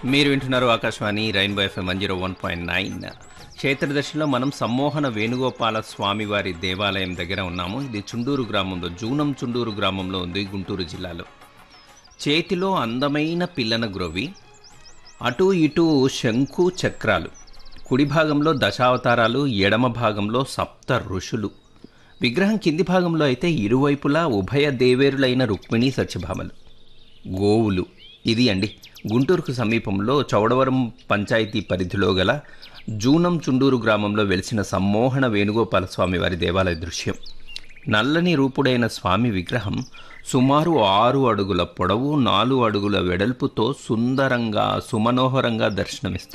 మీరు వింటున్నారు Akashvani rainbow FM one zero one point nine క్షేత్రదర్శిలో మనం సమ్మోహన వేణుగోపాల స్వామి వారి దేవాలయం దగ్గర ఉన్నాము ఇది చుండూరు గ్రామంలో జూనం చుండూరు గ్రామంలో ఉంది గుంటూరు జిల్లాలో చేతిలో అందమైన పిల్లన గ్రోవి అటు ఇటు శంకు చక్రాలు కుడి భాగంలో దశావతారాలు ఎడమ భాగంలో సప్త ఋషులు విగ్రహం కింది భాగంలో అయితే ఇరువైపులా ఉభయ దేవేరులైన రుక్మిణి సత్యభామలు గోవులు ఇది అండి గుంటూరుకు సమీపంలో చౌడవరం పంచాయతీ పరిధిలో గల జూనం చుండూరు గ్రామంలో వెలిసిన సమ్మోహన వేణుగోపాల స్వామి వారి దేవాలయ దృశ్యం నల్లని రూపుడైన స్వామి విగ్రహం సుమారు ఆరు అడుగుల పొడవు నాలుగు అడుగుల వెడల్పుతో సుందరంగా సుమనోహరంగా దర్శనమిస్తుంది